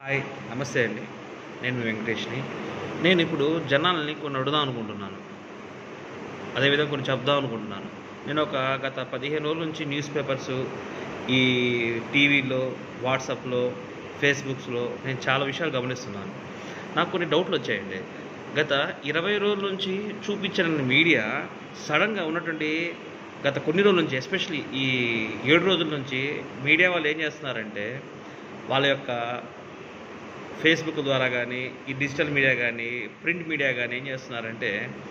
hi నమస్తే అండి నేను మీ వెంకటేష్ని నేను ఇప్పుడు జనాల్ని కొన్ని అడుగుదాం అనుకుంటున్నాను అదేవిధంగా కొన్ని చెప్దాం అనుకుంటున్నాను నేను ఒక గత పదిహేను రోజుల నుంచి న్యూస్ పేపర్స్ ఈ టీవీలో వాట్సాప్లో ఫేస్బుక్స్లో నేను చాలా విషయాలు గమనిస్తున్నాను నాకు కొన్ని డౌట్లు వచ్చాయండి గత ఇరవై రోజుల నుంచి చూపించిన మీడియా సడన్గా ఉన్నటువంటి గత కొన్ని రోజుల నుంచి ఎస్పెషలీ ఈ ఏడు రోజుల నుంచి మీడియా వాళ్ళు ఏం చేస్తున్నారంటే వాళ్ళ యొక్క ఫేస్బుక్ ద్వారా కానీ ఈ డిజిటల్ మీడియా కానీ ప్రింట్ మీడియా కానీ ఏం చేస్తున్నారంటే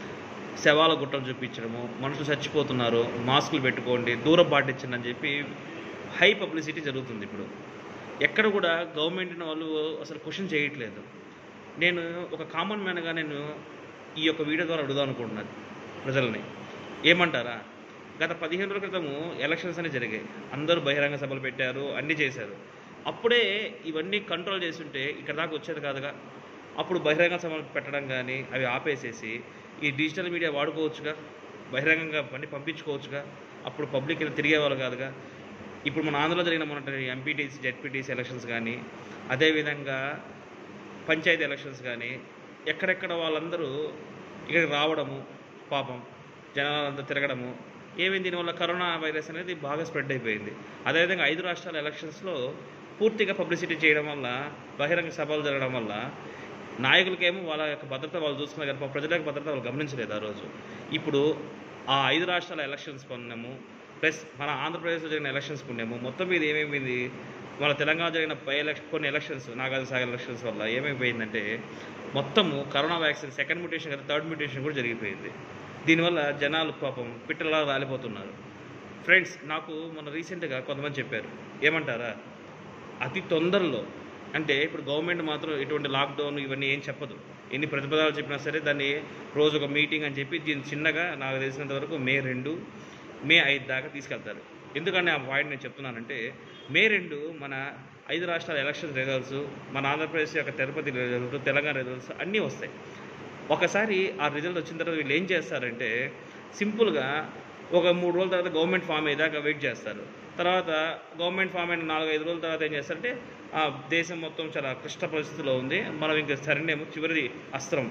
శవాల గుట్టలు చూపించడము మనుషులు చచ్చిపోతున్నారు మాస్కులు పెట్టుకోండి దూరం పాటించండి అని చెప్పి హై పబ్లిసిటీ జరుగుతుంది ఇప్పుడు ఎక్కడ కూడా గవర్నమెంట్ వాళ్ళు అసలు క్వశ్చన్ చేయట్లేదు నేను ఒక కామన్ మ్యాన్గా నేను ఈ యొక్క వీడియో ద్వారా అడుగుదాం అనుకుంటున్నాను ప్రజల్ని ఏమంటారా గత పదిహేను రోజుల క్రితము ఎలక్షన్స్ అనేవి జరిగాయి అందరూ బహిరంగ సభలు పెట్టారు అన్నీ చేశారు అప్పుడే ఇవన్నీ కంట్రోల్ చేస్తుంటే ఇక్కడ దాకా వచ్చేది కాదుగా అప్పుడు బహిరంగ సభలు పెట్టడం కానీ అవి ఆపేసేసి ఈ డిజిటల్ మీడియా వాడుకోవచ్చుగా బహిరంగంగా పని పంపించుకోవచ్చుగా అప్పుడు పబ్లిక్ ఇలా తిరిగేవాళ్ళు కాదుగా ఇప్పుడు మన ఆంధ్రలో జరిగిన మన ఎంపీటీసీ జెడ్పీటీసీ ఎలక్షన్స్ కానీ అదేవిధంగా పంచాయతీ ఎలక్షన్స్ కానీ ఎక్కడెక్కడ వాళ్ళందరూ ఇక్కడికి రావడము పాపం జనాలంతా తిరగడము ఏమైంది దీనివల్ల కరోనా వైరస్ అనేది బాగా స్ప్రెడ్ అయిపోయింది అదేవిధంగా ఐదు రాష్ట్రాల ఎలక్షన్స్లో పూర్తిగా పబ్లిసిటీ చేయడం వల్ల బహిరంగ సభలు జరగడం వల్ల నాయకులకేమో వాళ్ళ యొక్క భద్రత వాళ్ళు చూసుకున్నారు కానీ పాపం ప్రజల యొక్క భద్రత వాళ్ళు గమనించలేదు ఆ రోజు ఇప్పుడు ఆ ఐదు రాష్ట్రాల ఎలక్షన్స్ కొన్నాము ప్లస్ మన ఆంధ్రప్రదేశ్లో జరిగిన ఎలక్షన్స్ కొన్నాము మొత్తం మీద ఏమేమింది మన తెలంగాణ జరిగిన పై ఎలక్షన్ కొన్ని ఎలక్షన్స్ నాగార్జున సాగర్ ఎలక్షన్స్ వల్ల ఏమైపోయిందంటే మొత్తము కరోనా వ్యాక్సిన్ సెకండ్ మ్యూటేషన్ కదా థర్డ్ మ్యూటేషన్ కూడా జరిగిపోయింది దీనివల్ల జనాలు పాపం పిట్టలా రాలిపోతున్నారు ఫ్రెండ్స్ నాకు మొన్న రీసెంట్గా కొంతమంది చెప్పారు ఏమంటారా అతి తొందరలో అంటే ఇప్పుడు గవర్నమెంట్ మాత్రం ఎటువంటి లాక్డౌన్ ఇవన్నీ ఏం చెప్పదు ఎన్ని ప్రతిపదాలు చెప్పినా సరే దాన్ని రోజు ఒక మీటింగ్ అని చెప్పి దీన్ని చిన్నగా నాకు తెలిసినంత వరకు మే రెండు మే ఐదు దాకా తీసుకెళ్తారు ఎందుకంటే ఆ పాయింట్ నేను చెప్తున్నానంటే మే రెండు మన ఐదు రాష్ట్రాల ఎలక్షన్ రిజల్ట్స్ మన ఆంధ్రప్రదేశ్ యొక్క తిరుపతి రిజల్ట్ తెలంగాణ రిజల్ట్స్ అన్నీ వస్తాయి ఒకసారి ఆ రిజల్ట్ వచ్చిన తర్వాత వీళ్ళు ఏం చేస్తారంటే సింపుల్గా ఒక మూడు రోజుల తర్వాత గవర్నమెంట్ ఫామ్ అయ్యేదాకా వెయిట్ చేస్తారు తర్వాత గవర్నమెంట్ ఫామ్ అయిన నాలుగు ఐదు రోజుల తర్వాత ఏం చేస్తారంటే ఆ దేశం మొత్తం చాలా క్లిష్ట పరిస్థితిలో ఉంది మనం ఇంకా సరైన చివరిది అస్త్రం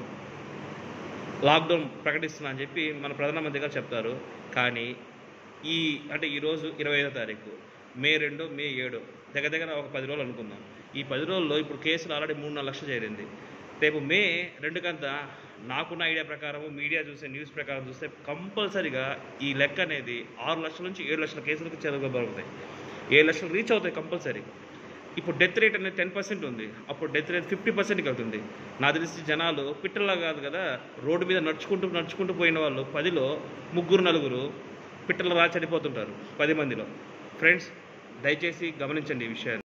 లాక్డౌన్ ప్రకటిస్తున్నా అని చెప్పి మన ప్రధానమంత్రి గారు చెప్తారు కానీ ఈ అంటే ఈరోజు ఇరవై ఐదో తారీఖు మే రెండు మే ఏడు దగ్గర దగ్గర ఒక పది రోజులు అనుకుందాం ఈ పది రోజుల్లో ఇప్పుడు కేసులు ఆల్రెడీ మూడు నాలుగు లక్షలు చేరింది రేపు మే రెండు కంతా నాకున్న ఐడియా ప్రకారం మీడియా చూసే న్యూస్ ప్రకారం చూస్తే కంపల్సరీగా ఈ లెక్క అనేది ఆరు లక్షల నుంచి ఏడు లక్షల కేసులకు చదవబడుతాయి ఏడు లక్షలు రీచ్ అవుతాయి కంపల్సరీ ఇప్పుడు డెత్ రేట్ అనేది టెన్ పర్సెంట్ ఉంది అప్పుడు డెత్ రేట్ ఫిఫ్టీ పర్సెంట్కి వెళ్తుంది నా తెలిసి జనాలు పిట్టలా కాదు కదా రోడ్డు మీద నడుచుకుంటూ నడుచుకుంటూ పోయిన వాళ్ళు పదిలో ముగ్గురు నలుగురు పిట్టల రా చనిపోతుంటారు పది మందిలో ఫ్రెండ్స్ దయచేసి గమనించండి ఈ విషయాన్ని